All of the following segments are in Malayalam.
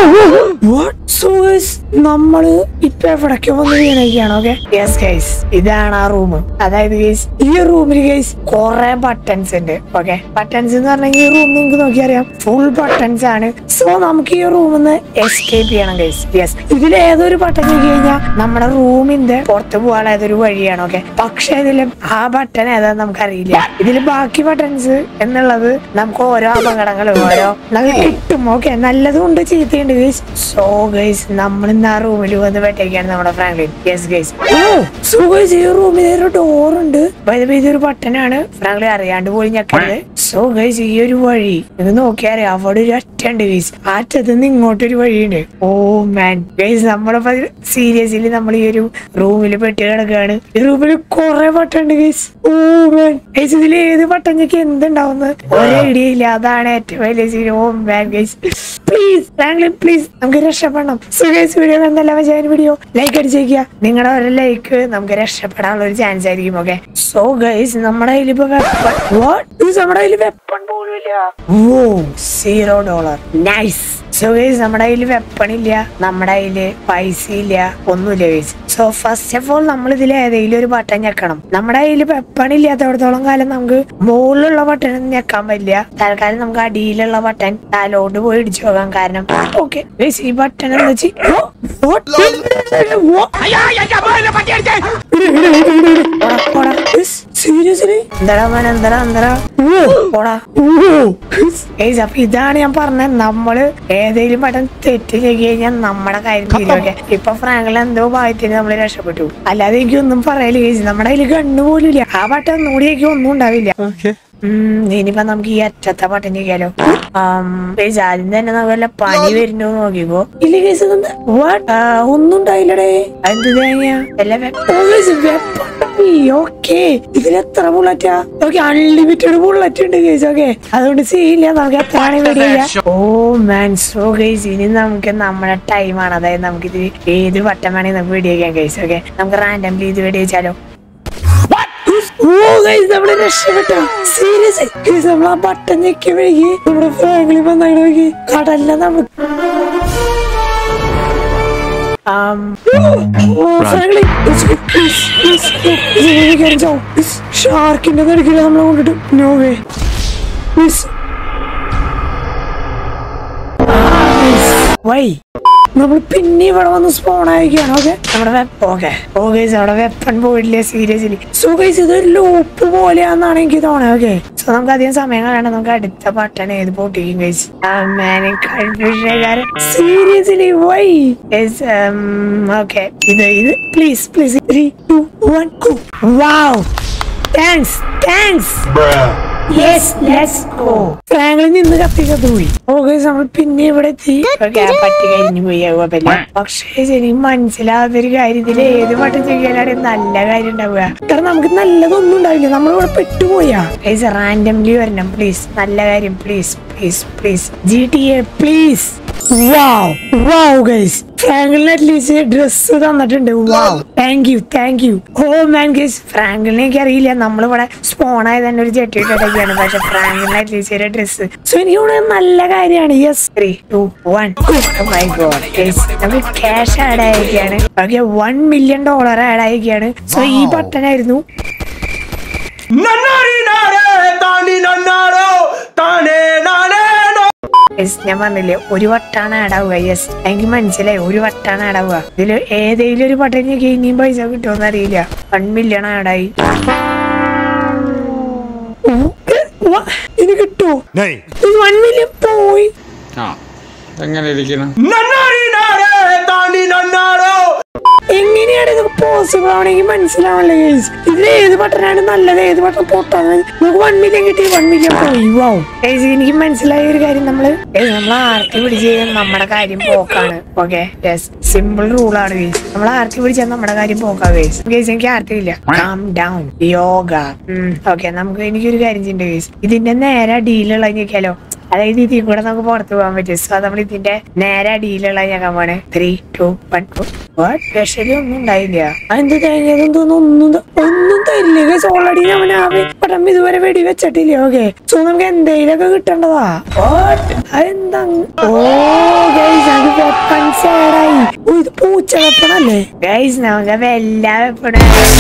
സോ നമ്മള് ഇപ്പൊ എവിടേക്ക് വന്ന് വീണൊക്കെയാണ് ഓക്കെ യെസ് ഗൈസ് ഇതാണ് ആ റൂം അതായത് ഗൈസ് ഈ റൂമിൽ ഗൈസ് കുറെ ബട്ടൺസ് ഉണ്ട് ഓക്കെ ബട്ടൺസ് എന്ന് പറഞ്ഞാൽ ഈ റൂം നിങ്ങൾക്ക് നോക്കിയറിയാം ഫുൾ ബട്ടൺസ് ആണ് സോ നമുക്ക് ഈ റൂമിൽ നിന്ന് എസ്കേപ്പ് ചെയ്യണം ഗൈസ് യെസ് ഇതിൽ ഏതൊരു ബട്ടൺ നോക്കി കഴിഞ്ഞാൽ നമ്മുടെ റൂമിന്റെ പുറത്ത് പോകാനുള്ള ഏതൊരു വഴിയാണ് ഓക്കെ പക്ഷെ ഇതിൽ ആ ബട്ടൺ ഏതാന്ന് നമുക്കറിയില്ല ഇതിൽ ബാക്കി ബട്ടൺസ് എന്നുള്ളത് നമുക്ക് ഓരോ അപകടങ്ങളും ഓരോ നമുക്ക് കിട്ടും ഓക്കെ നല്ലതും ഉണ്ട് ചീത്തയുണ്ട് ഗൈസ് സോ ഗൈസ് നമ്മൾ ഇന്ന് ആ റൂമിൽ വന്ന് വെട്ടേക്കാണ് നമ്മുടെ Franklin yes guys oh so guys ഈ റൂമിൽ ഒരു ഡോർ ഉണ്ട് By the way, ഇതൊരു ബട്ടനാണ് ഫ്രാങ്ക്ലിൻ അറിയാണ്ട് പോലും ഞെക്കരുത് സോ ഗൈസ് ഈ ഒരു വഴി ഇത് നോക്കിയാൽ അവിടെ ഒരു അറ്റുണ്ട് ഗൈസ് ആ അറ്റത്ത് നിന്ന് ഇങ്ങോട്ടൊരു വഴിയുണ്ട് ഓ മാൻ ഗൈസ് നമ്മളിപ്പോ സീരിയസ്ലി നമ്മൾ ഈ ഒരു റൂമിൽ പെട്ട് കിടക്കുകയാണ് ഈ റൂമിൽ കുറെ ബട്ടൺ ഉണ്ട് ഗൈസ് ഓ മാൻ ഗൈസ് ഇതിൽ ഏത് ബട്ടൺ ഞെക്കി എന്തുണ്ടാവുന്നത് ഒരേ ഐഡിയ ഇല്ല അതാണ് ഏറ്റവും വലിയ scene oh man guys please Franklin please നമുക്ക് രക്ഷപ്പെടണം സോ ഗൈസ് വീഡിയോ കണ്ടല്ല മച്ചാൻ വീഡിയോ ലൈക്ക് അടിച്ചേക്കുക നിങ്ങളുടെ ഒരു ലൈക്ക് നമുക്ക് രക്ഷപ്പെടാനുള്ള ഒരു ചാൻസ് ആയിരിക്കും ഓക്കെ സോ ഗൈസ് നമ്മുടെ കയ്യിൽ ഇപ്പൊ വെപ്പൺ വാട്ട് നമ്മുടെ കയ്യിൽ വെപ്പൺ പോലും ഇല്ല oh zero dollar nice so guys നമ്മുടെ കയ്യിൽ വെപ്പൺ ഇല്ല നമ്മുടെ കയ്യില് പൈസ ഇല്ല ഒന്നുമില്ല guys so first of all നമ്മൾ ഇതിൽ ഏതെങ്കിലും ഒരു ബട്ടൺ ഞെക്കണം നമ്മുടെ കയ്യിൽ വെപ്പൺ ഇല്ലാത്തടത്തോളം കാലം നമുക്ക് മുകളിലുള്ള ബട്ടൺ ഞെക്കാൻ പറ്റില്ല തൽക്കാലം നമുക്ക് അടിയിലുള്ള ബട്ടൺ താലോട്ട് പോയി ഇടിച്ചു പോകാൻ കാരണം ഓക്കെ ഈ ബട്ടൺ എന്ന് വെച്ച് സീരിയസ്ലി എന്താടാ മോൻ എന്താടാ എന്താടാ പോടാ ഏയ് അപ്പൊ ഇതാണ് ഞാൻ പറഞ്ഞത് നമ്മള് ഏതെങ്കിലും പട്ടം തെറ്റ് ചെയ്ത് കഴിഞ്ഞാൽ നമ്മുടെ കാര്യം തീരുമൊക്കെ ഇപ്പൊ ഫ്രാങ്കിൾ എന്തോ ഭാഗ്യത്തിന് നമ്മള് രക്ഷപ്പെട്ടു അല്ലാതെ എനിക്ക് ഒന്നും പറയല് കേസ് നമ്മുടെ കയ്യിൽ കണ്ണു പോലും ഇല്ല ആ പട്ടം ഒന്നുകൂടി എനിക്ക് ഒന്നും ഉണ്ടാവില്ല ഉം, ഇനിയിപ്പോ നമുക്ക് ഈ അറ്റത്തെ പട്ടം ചെയ്യാലോ പേജ് ആദ്യം തന്നെ നമുക്ക് വല്ല പനി വരുന്നോ നോക്കിക്കോ ഇല്ല കേസ് ഒന്നും ഉണ്ടായില്ലടേ എന്ത് തേങ്ങ ഓക്കെ ഇതിലെത്ര ബുള്ളറ്റാ ഓക്കെ അൺലിമിറ്റഡ് ബുള്ളറ്റ് ഉണ്ട് കേസ് ഓക്കെ അതുകൊണ്ട് സീനില്ല നമുക്ക് എത്ര വേണമെങ്കിൽ ഓ മാൻ സോ ഗൈസ് ഇനി നമുക്ക് നമ്മുടെ ടൈമാണ് അതായത് നമുക്ക് ഇത് ഏത് വട്ടം വേണമെങ്കിൽ നമുക്ക് വെടിവെക്കാം കേസ് ഓക്കെ നമുക്ക് റാൻഡംലി ഇത് വെടിവെച്ചാലോ ഓ ഗൈസ് നമ്മളെ രക്ഷപ്പെട്ടോ സീരിയസ് ഗൈസ് നമ്മൾ ആ ബട്ടൺ ഞെക്കി വഴുകി നമ്മുടെ ഫാമിലി വന്നാണ് നോക്കി കടല്ല നമുക്ക് Um, oh, Franklin, let's go, please, please, no, ഇതിലേക്ക് കയറി ചാവും. Please, ഷാർക്കിന്റെ നടുക്കില്ല നമ്മളെ കൊണ്ടിട്ട് നോ വേ പ്ലീസ് വൈ നമ്മൾ പിന്നെ ഇവിടെ വന്ന് സ്പോൺ ആയിരിക്കുകയാണ് ഓക്കെ നമ്മുടെ ഓക്കെ ഓക്കെ അവിടെ വെപ്പൺ പോയിട്ടില്ലേ സീരിയസ്ലി സോ ഗൈസ് ഇതൊരു ലൂപ്പ് പോലെയാണെന്നാണ് എനിക്ക് തോന്നുന്നത് ഓക്കെ സോ നമുക്ക് അധികം സമയം കളയണ്ട നമുക്ക് അടുത്ത ബട്ടൺ ഏത് പൊട്ടിക്കും ഗൈസ് സീരിയസ്ലി വൈ ഓക്കെ ഇത് ഇത് please please three two one wow thanks thanks yes let's go Franklin നിന്ന് കത്തി കത്തുപോയി ഓക്കെ നമ്മൾ പിന്നെ ഇവിടെ എത്തി ഓക്കെ ആ പട്ടി കഴിഞ്ഞു പോയി അത് കുഴപ്പമില്ല പക്ഷേ ശരിക്കും മനസ്സിലാവാത്തൊരു കാര്യത്തിൽ ഏത് പട്ടം ചെയ്യാനാണ് നല്ല കാര്യം ഉണ്ടാവുക കാരണം നമുക്ക് നല്ലതൊന്നും ഉണ്ടാവില്ല നമ്മളിവിടെ പെട്ടുപോയാ ഗൈസ് റാൻഡംലി വരണം പ്ലീസ് നല്ല കാര്യം please please please G T A please wow wow guys ഫ്രാങ്കിളിന് അറ്റ്ലീസ്റ്റ് ഡ്രസ് തന്നിട്ടുണ്ട് wow thank you thank you oh man guys ഫ്രാങ്കിളിനെ എനിക്ക് അറിയില്ല നമ്മളിവിടെ സ്പോൺ ആയത് തന്നെ ഒരു ചെട്ടി ഇട്ടൊക്കെയാണ് പക്ഷെ ഫ്രാങ്കിളിന് അറ്റ്ലീസ്റ്റ് ഒരു ഡ്രസ് സോ എനിക്ക് തോന്നുന്നത് നല്ല കാര്യമാണ് yes three two one my god guys നമുക്ക് ക്യാഷ് ആഡ് ആയിരിക്കുകയാണ് okay one million dollar add ആയിരിക്കുകയാണ് സോ ഈ ബട്ടനായിരുന്നു നന്നാരി നാടേ താണ്ടി നന്നാടോ താനേ നാടേ യെസ് ഞാൻ പറഞ്ഞില്ലേ ഒരു വട്ടാണ് ആടാവുക യെസ് എനിക്ക് മനസ്സിലായി ഒരു വട്ടാണ് ആടാവുക ഇതിൽ ഏതെങ്കിലും ഒരു പട്ടം ഞെക്കി ഇനിയും പൈസ കിട്ടുമെന്ന് അറിയില്ല വൺ മില്യൺ ആടായി ഇനി കിട്ടുമോ വൺ മില്യൺ പോയി ആ എങ്ങനെ ഇരിക്കണം നന്നാരി നാടേ താണ്ടി നന്നാടോ എങ്ങനെയാണ് ഇത് പോസിബിൾ ആണെങ്കിൽ മനസ്സിലാവണല്ലേ ഗൈസ് ഇതിൽ ഏത് ബട്ടനാണ് നല്ലത് ഏത് ബട്ടൺ പൊട്ടാണ് നമുക്ക് വൺ മില്യൺ കിട്ടി വൺ മില്യൺ പോയി വാവും ഗൈസ് എനിക്ക് മനസ്സിലായ ഒരു കാര്യം നമ്മള് ഗൈസ് നമ്മൾ ആർത്തി പിടിച്ച് കഴിഞ്ഞാൽ നമ്മുടെ കാര്യം പോക്കാണ് ഓക്കെ യെസ് സിമ്പിൾ റൂളാണ് ഗൈസ് നമ്മൾ ആർത്തി പിടിച്ചാൽ നമ്മുടെ കാര്യം പോക്കാ ഗൈസ് ഗൈസ് എനിക്ക് ആർത്തി ഇല്ല കാം ഡൗൺ യോഗ ഓക്കെ നമുക്ക് എനിക്കൊരു കാര്യം ചെയ്യണ്ട ഗൈസ് ഇതിന്റെ നേരെ ഡീലുള്ള നോക്കിയാലോ അതായത് ഇതിൽ കൂടെ നമുക്ക് പുറത്തു പോകാൻ പറ്റും സോ നമ്മൾ ഇതിന്റെ നേരെ അടിയിലുള്ള ഞങ്ങൾ പോണേ ത്രീ ടു വൺ സ്പെഷ്യലി ഒന്നും ഉണ്ടായില്ല അതെന്ത് തേങ്ങയതും തോന്നുന്നു ഒന്നും ത- ഒന്നും തരില്ല ഓൾറെഡി നമ്മൾ ആ പടം ഇതുവരെ വെടി വെച്ചിട്ടില്ല ഓക്കെ സോ നമുക്ക് എന്തെങ്കിലുമൊക്കെ കിട്ടേണ്ടതാ What? അതെന്താ അങ്ങ്- ഓ ഗൈസ് അത് സേടായി ഓ ഇത് പൂച്ച വെപ്പണല്ലേ ഗൈസ് നമുക്ക് വെല്ല വെപ്പണ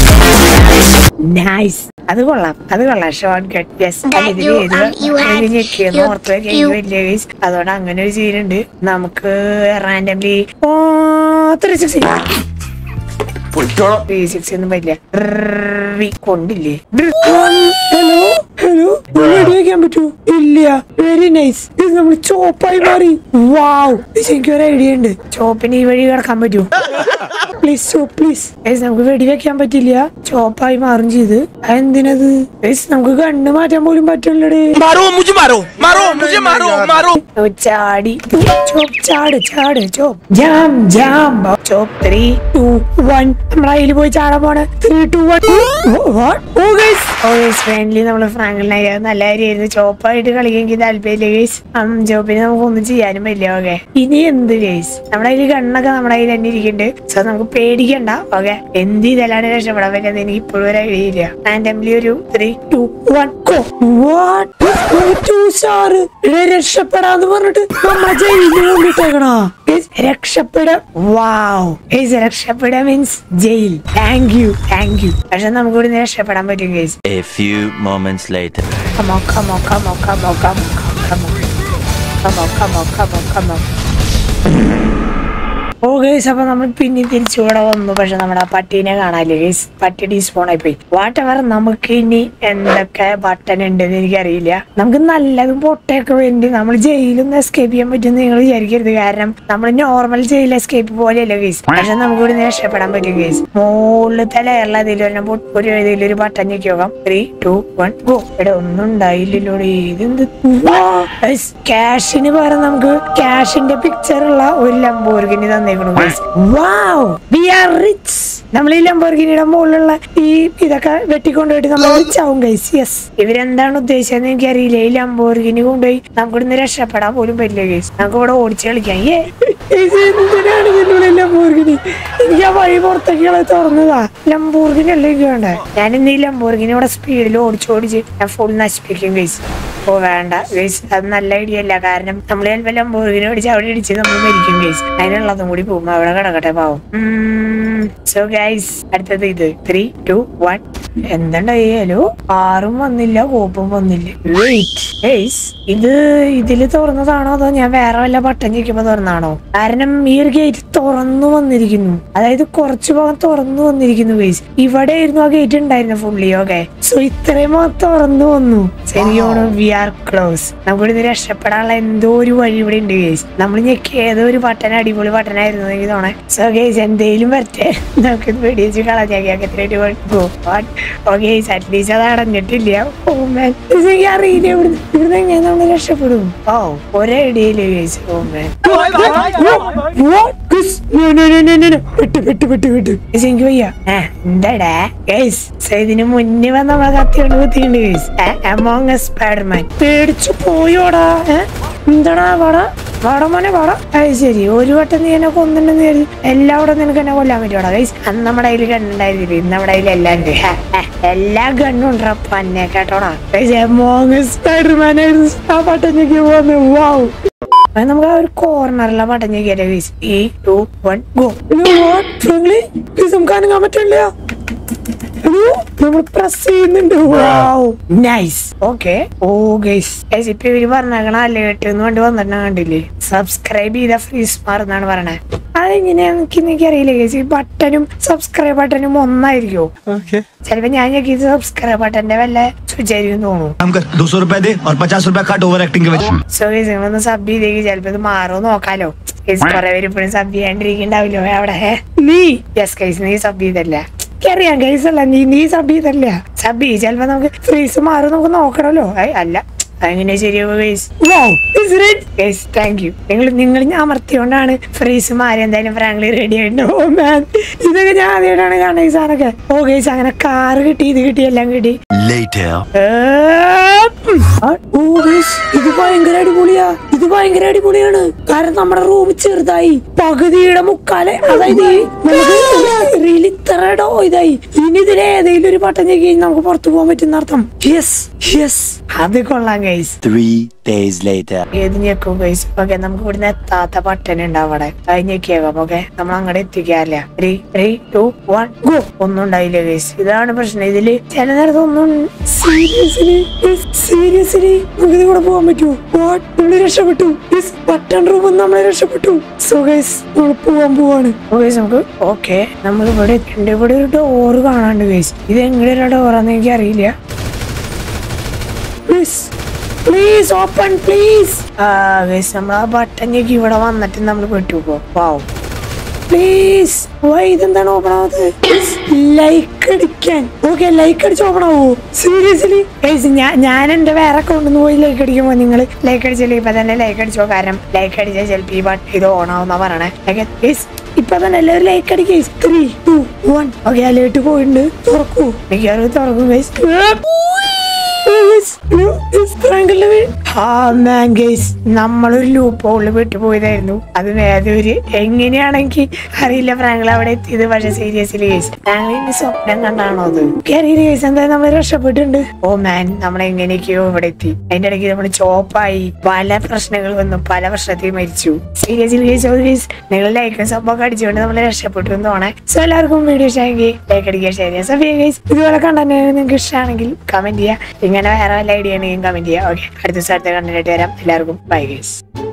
നൈസ് അത് കൊള്ളാം അത് കൊള്ളാം short cut yes That you, um, you had- ഞെക്കിയെന്ന് you- ഓർത്ത് വെക്കാൻ you- വലിയ ഗൈസ് അതുകൊണ്ട് അങ്ങനെ ഒരു സീനുണ്ട് നമുക്ക് റാൻഡംലി ഓ ത്രീ സിക്സ്റ്റി പൊയ്ക്കോളാം ത്രീ സിക്സ്റ്റി ഒന്നും പറ്റില്ല റീ കൊണ്ടില്ലേ ഹലോ ഹലോ റെഡി വെക്കാൻ പറ്റൂ ഇല്ല വെരി നൈസ് ഇത് നമ്മൾ ചോപ്പായി മാറി വാവ് എനിക്ക് ഒരു ഐഡിയ ഉണ്ട് ചോപ്പിന് ഈ വഴി കിടക്കാൻ പറ്റൂ പ്ലീസ് ചോപ്പ് പ്ലീസ് നമുക്ക് വെടി വെക്കാൻ പറ്റില്ല ചോപ്പായി മാറും ചെയ്ത് അതെന്തിനത് Guys, നമുക്ക് കണ്ണ് മാറ്റാൻ പോലും പറ്റില്ലടേ മാറോ മുझे മാറോ മാറോ മുझे മാറോ മാറോ ഓ, ചാടി ചോപ്പ് ചാട് ചാട് ചോപ്പ് ജാം ജാം ചോപ്പ് ത്രീ ടു വൺ നമ്മൾ അതിൽ പോയി ചാടാൻ പോണ് three two one oh guys oh guys friendly നമ്മൾ ഫ്രാങ്കിളിനായി നല്ല കാര്യമായിരുന്നു ചോപ്പായിട്ട് കളിക്കെങ്കിൽ താല്പര്യമില്ല ഗൈസ് ചോപ്പിന് നമുക്ക് ഒന്നും ചെയ്യാനും പറ്റില്ല ഓക്കെ ഇനി എന്ത് ഗൈസ് നമ്മുടെ കയ്യിൽ കണ്ണൊക്കെ നമ്മുടെ കയ്യിൽ തന്നെ ഇരിക്കുന്നുണ്ട് സോ നമുക്ക് പേടിക്കണ്ട ഓക്കെ എന്ത് ചെയ്താലാണ് രക്ഷപ്പെടാൻ പറ്റുന്നത് എനിക്ക് ഇപ്പോഴും ഒരു ഐഡിയ ഇല്ല റാൻഡംലി ഒരു three two one go to star രക്ഷപ്പെടാന്ന് പറഞ്ഞിട്ട് നമ്മളെ ജയിലിൽ കൊണ്ടിട്ടേക്കണോ രക്ഷപ്പെട വാവ് രക്ഷപ്പെട means jail thank you thank you പക്ഷെ നമുക്ക് ഇവിടുന്ന് രക്ഷപ്പെടാൻ പറ്റും guys A few moments later. Come on, come on, come on, come on, come on, come on. Come on, come on, come on, come on. Oh guys അപ്പൊ നമ്മൾ പിന്നെ തിരിച്ചു ഇവിടെ വന്നു പക്ഷെ നമ്മുടെ ആ പട്ടീനെ കാണാല്ലേ ഗൈസ് പട്ടി ഡീസ്പോൺ ആയി പോയി വാട്ട് എവർ നമുക്ക് ഇനി എന്തൊക്കെ ബട്ടൺ ഉണ്ടെന്ന് എനിക്കറിയില്ല നമുക്ക് നല്ലതും പൊട്ടയൊക്കെ വേണ്ടി നമ്മൾ ജയിലിൽ നിന്ന് എസ്കേപ്പ് ചെയ്യാൻ പറ്റുമെന്ന് നിങ്ങൾ വിചാരിക്കരുത് കാരണം നമ്മൾ നോർമൽ ജയിൽ എസ്കേപ്പ് പോലെയല്ല ഗൈസ് പക്ഷെ നമുക്ക് ഇവിടെ നിന്ന് രക്ഷപ്പെടാൻ പറ്റും ഗൈസ് മുകളിലത്തെ ലെയറിൽ അതിലൊരെണ്ണം പൊ- ഒരു ഇതിലൊരു ബട്ടൺ ഞെക്കി നോക്കാം ത്രീ ടു വൺ ഗോ ഇവിടെ ഒന്നും ഉണ്ടായില്ലല്ലോ ഇതെന്ത് ക്യാഷിന് പകരം നമുക്ക് ക്യാഷിന്റെ പിക്ചർ ഉള്ള ഒരു ലംബോർഗിനി തന്നേക്കണു വാവ് വി ആർ റിച്ച് നമ്മൾ ഈ ലംബോർഗിനിയുടെ മുകളിലുള്ള ഈ ഇതൊക്കെ വെട്ടിക്കൊണ്ടുപോയിട്ട് നമ്മൾ റിച്ച് ആവും ഗൈസ് യെസ് ഇവരെന്താണ് ഉദ്ദേശിച്ചതെന്ന് എനിക്കറിയില്ല ഈ ലംബോർഗിനി കൊണ്ടുപോയി നമുക്ക് ഇവിടുന്ന് രക്ഷപ്പെടാൻ പോലും പറ്റില്ല ഗൈസ് നമുക്ക് ഇവിടെ ഓടിച്ച് കളിക്കാം ഏ ഇത് എന്തിനാണ് ഇതിനുള്ളിൽ ലംബോർഗിനി എനിക്ക് ആ വഴി പുറത്തേക്കുള്ള തുറന്നതാ ലംബോർഗിനി അല്ലേ എനിക്ക് വേണ്ടേ ഞാൻ ഇന്ന് ഈ ലംബോർഗിനി ഇവിടെ സ്പീഡിൽ ഓടിച്ച് ഓടിച്ച് ഞാൻ ഫുൾ നശിപ്പിക്കും ഗൈസ് ഓ വേണ്ട ഗൈസ് അത് നല്ല ഐഡിയ അല്ല കാരണം നമ്മൾ ചിലപ്പോൾ ലംബോർഗിനി ഓടിച്ച് അവിടെ ഇടിച്ച് നമ്മൾ മരിക്കും ഗൈസ് അതിനുള്ളതും കൂടി പോകും അവിടെ കിടക്കട്ടെ പാവം സോ ഗൈസ് അടുത്തത് ഇത് ത്രീ ടു വൺ എന്തുണ്ടായാലോ ആറും വന്നില്ല കോപ്പും വന്നില്ല വെയിറ്റ് ഗൈസ് ഇത് ഇതില് തുറന്നതാണോ അതോ ഞാൻ വേറെ വല്ല ബട്ടൺ ഞെക്കുമ്പോ തുറന്നാണോ കാരണം ഈ ഒരു ഗേറ്റ് തുറന്നു വന്നിരിക്കുന്നു അതായത് കുറച്ചു ഭാഗം തുറന്നു വന്നിരിക്കുന്നു ഗൈസ് ഇവിടെ ആയിരുന്നു ആ ഗേറ്റ് ഉണ്ടായിരുന്നു ഫുള്ളി ഓക്കെ സോ ഇത്രയും ഭാഗം തുറന്നു വന്നു ശരിയാണ് വി ആർ ക്ലോസ് നമുക്ക് ഇവിടുന്ന് രക്ഷപ്പെടാനുള്ള എന്തോ ഒരു വഴി ഇവിടെ ഉണ്ട് ഗൈസ് നമ്മൾ ഞെക്കിയ ഏതോ ഒരു ബട്ടൺ അടിപൊളി ബട്ടൺ ആയിരുന്നു എനിക്ക് തോന്നേ സോ ഗൈസ് എന്തേലും വരട്ടെ നമുക്ക് ഇത് വെടിവെച്ച് കളഞ്ഞാക്കി ഓക്കെ അറ്റ്ലീസ്റ്റ് അത് അടഞ്ഞിട്ടില്ല ഓ man. ഇത് എനിക്ക് അറിയില്ല ഇവിടുന്ന് ഇവിടുന്ന് എങ്ങനെ നമ്മൾ രക്ഷപ്പെടും ഓ ഒരേ ഇടയില് guys oh man. What? Guys, no, no, no, no, no, no. വിട്ട് വിട്ട് വിട്ട് വിട്ട് Guys, എനിക്ക് വയ്യ ഏ, എന്താടാ ഗൈസ് ഇതിന് മുന്നേ വന്ന് നമ്മളെ കത്തിയോണ്ട് കുത്തിയുണ്ട് ഗൈസ് അമോങ് സ്പൈഡർമാൻ പേടിച്ചു പോയോടാ ഏ? എന്താടാ വാടാ വാടാ മോനെ വാടാ അത് ശരി ഒരു വട്ടം നീ എന്നെ കൊന്നിട്ടുണ്ടെന്ന് കരുതി എല്ലാവരും നിനക്ക് എന്നെ കൊല്ലാൻ പറ്റുവാടാ ഗൈസ് അന്ന് നമ്മുടെ കയ്യിൽ ഗണ്ണുണ്ടായിരുന്നില്ല ഇന്ന് നമ്മുടെ കയ്യിൽ എല്ലാം ഉണ്ട് ഹ, ഹ, എല്ലാ ഗണ്ണും ഉണ്ടോ പന്നെ കേട്ടോടാ അമോങ് സ്പൈഡർമാൻ ആയിരുന്നു ആ പട്ടഞ്ഞൊക്കെ പോന്ന് വാവ് അത് നമുക്ക് ആ ഒരു കോർണറിലെ ബട്ടൺ ഞെക്കിയാലേ ഗൈസ് ഈ ടു വൺ ഗോ ഫ്രണ്ട്ലി നമുക്ക് അനങ്ങാൻ പറ്റില്ല നമ്മൾ പ്രസ് ചെയ്യുന്നുണ്ട് nice okay oh guys guys ഇപ്പൊ ഇവര് പറഞ്ഞേക്കണ അലേർട്ട് എന്ന് വേണ്ടി വന്നിട്ട് കണ്ടില്ലേ സബ്സ്ക്രൈബ് ചെയ്ത ഫ്രീ സ്മാർ എന്നാണ് പറയണേ അതെങ്ങനെയാന്ന് എനിക്ക് എനിക്കറിയില്ല ഗൈസ് ഈ ബട്ടനും സബ്സ്ക്രൈബ് ബട്ടനും ഒന്നായിരിക്കോ ചിലപ്പോ ഞാൻ ഞെക്കിയത് സബ്സ്ക്രൈബ് ബട്ടന്റെ വല്ല സ്വിച്ച് ആയിരിക്കും തോന്നുന്നു काम कर दो सौ रुपए दे और पचास रुपए काट ओवर एक्टिंग के वजह സോ ഗൈസ് നിങ്ങളൊന്ന് സബ് ചെയ്തേക്ക് ചിലപ്പോ ഇത് മാറോ നോക്കാലോ ഗൈസ് കുറെ പേര് ഇപ്പോഴും സബ് ചെയ്യാണ്ടിരിക്കണ്ടാവില്ലോ അവിടെ നീ യെസ് ഗൈസ് നീ സബ് ചെയ്തല്ല അറിയാം ഗൈസ് അല്ല നീ നീ സബ് ചെയ്തല്ല സബ് ചെയ്ത് ചിലപ്പോ നമുക്ക് ഫ്രീസ് മാറും നമുക്ക് നോക്കണല്ലോ ഏയ് അല്ല അങ്ങനെ ശരിയാവും ഗൈസ് ഗൈസ് താങ്ക് യു നിങ്ങൾ നിങ്ങൾ ഞാൻ അമർത്തിയോണ്ടാണ് ഫ്രീസ് മാറി എന്തായാലും ഫ്രാങ്ക്ലി റെഡി ആയിട്ട് ഓ മാൻ ഇതൊക്കെ ഞാൻ ആദ്യമായിട്ടാണ് കാണുന്നത് ഈ സാധനമൊക്കെ ഓ ഗൈസ് അങ്ങനെ കാറ് കിട്ടി ഇത് കിട്ടി എല്ലാം കിട്ടി Later. ആ, ഓ, guys, ഇത് ഭയങ്കര അടിപൊളിയാ ഇത് ഭയങ്കര അടിപൊളിയാണ് കാരണം നമ്മുടെ റൂം ചെറുതായി പകുതിയുടെ മുക്കാലെ അതായത് ഈ നമുക്ക് റീൽ ഇത്രടോ ഇതായി ഇനി ഇതിൽ ഏതെങ്കിലും ഒരു ബട്ടൺ ഞെക്കി നമുക്ക് പുറത്തു പോകാൻ പറ്റുന്ന അർത്ഥം യെസ് യെസ് അത് കൊള്ളാം ഗൈസ് Three days later. ഏത് ഞെക്കും ഗൈസ് ഓക്കെ നമുക്ക് ഇവിടുന്ന് എത്താത്ത ബട്ടൺ ഉണ്ട് അവിടെ അത് ഞെക്കിയേക്കാം ഓക്കെ നമ്മൾ അങ്ങോട്ട് എത്തിക്കാറില്ല three three two one go ഒന്നും ഉണ്ടായില്ല ഗൈസ് ഇതാണ് പ്രശ്നം ഇതില് ചില നേരത്ത് ഒന്നും സീരിയസ്ലി സീരിയസ്ലി നമുക്ക് കൂടെ പോകാൻ പറ്റുമോ What? നമ്മള് രക്ഷപ്പെട്ടു ബട്ടൺ റൂമിൽ നമ്മളെ രക്ഷപ്പെട്ടു സോ ഗൈസ് നമ്മൾ പോവാൻ പോവാണ് ഗൈസ് നമുക്ക് ഓക്കെ നമ്മൾ ഇവിടെ എത്തിയിട്ടുണ്ട് ഇവിടെ ഒരു ഡോറ് കാണാണ്ട് ഗൈസ് ഇത് എങ്ങനെയുള്ള ഡോറാന്ന് എനിക്ക് അറിയില്ല പ്ലീസ് പ്ലീസ് ഓപ്പൺ പ്ലീസ് ആ ഗൈസ് നമ്മൾ ആ ബട്ടൺ ഞെക്കി ഇവിടെ വന്നിട്ട് നമ്മൾ പെട്ടു പോ വാവ് പ്ലീസ് വൈ ഇതെന്താണ് ഓപ്പൺ ആവാത്തത് ലൈക്ക് അടിക്കാൻ ഓക്കെ ലൈക്ക് അടിച്ച് ഓപ്പൺ ആവോ സീരിയസ്ലി ഗൈസ് ഞാൻ ഞാൻ എന്റെ വേറെ അക്കൗണ്ടിൽ നിന്ന് പോയി ലൈക്ക് അടിക്കുമ്പോ നിങ്ങൾ ലൈക്ക് അടിച്ചില്ല ഇപ്പൊ തന്നെ ലൈക്ക് അടിച്ചോ കാരണം ലൈക്ക് അടിച്ചാൽ ചിലപ്പോൾ ഈ ബട്ട് ഇത് ഓൺ ആവുന്ന പറയണേ ഗൈസ് ഇപ്പൊ തന്നെ എല്ലാവരും ലൈക്ക് അടിക്കേ three two one okay alert പോയിട്ടുണ്ട് തുറക്കൂ മിക്കവാറും തുറക്കും ഗൈസ് നമ്മളൊരു ലൂപ്പ് ഹോളിൽ വിട്ടു പോയതായിരുന്നു അത് വേറെ ഒരു എങ്ങനെയാണെങ്കിൽ അറിയില്ല ഫ്രാങ്കിൾ അവിടെ എത്തിയത് പക്ഷെ സീരിയസ്ലി കേസ് ഫ്രാങ്കിൾ ഇനി സ്വപ്നം കണ്ടാണോ അത് അറിയില്ല കേസ് എന്തായാലും നമ്മൾ രക്ഷപ്പെട്ടിട്ടുണ്ട് ഓ മാൻ നമ്മൾ എങ്ങനെയൊക്കെയോ ഇവിടെ എത്തി അതിന്റെ ഇടയ്ക്ക് നമ്മൾ ചോപ്പായി പല പ്രശ്നങ്ങൾ വന്നു പല പ്രശ്നത്തിൽ മരിച്ചു സീരിയസ്ലി കേസ് ഒരു കേസ് നിങ്ങൾ ലൈക്കും സബ്ബൊക്കെ അടിച്ചുകൊണ്ട് നമ്മൾ രക്ഷപ്പെട്ടു എന്ന് തോന്നേ സോ എല്ലാവർക്കും വീഡിയോ ഇഷ്ടമെങ്കിൽ ലൈക്ക് അടിക്കുക ഷെയർ ചെയ്യുക സോ ഗൈസ് ഇതുപോലെ കണ്ടന്റ് നിങ്ങൾക്ക് ഇഷ്ടമാണെങ്കിൽ കമന്റ് ചെയ്യുക ഇങ്ങനെ വേറെ വല്ല ഐഡിയ ഉണ്ടെങ്കിൽ കമന്റ് ചെയ്യുക ഓക്കെ അടുത്ത ദിവസം അടുത്ത കണ്ടന്റ് വരാം എല്ലാവർക്കും ബൈ ഗൈസ്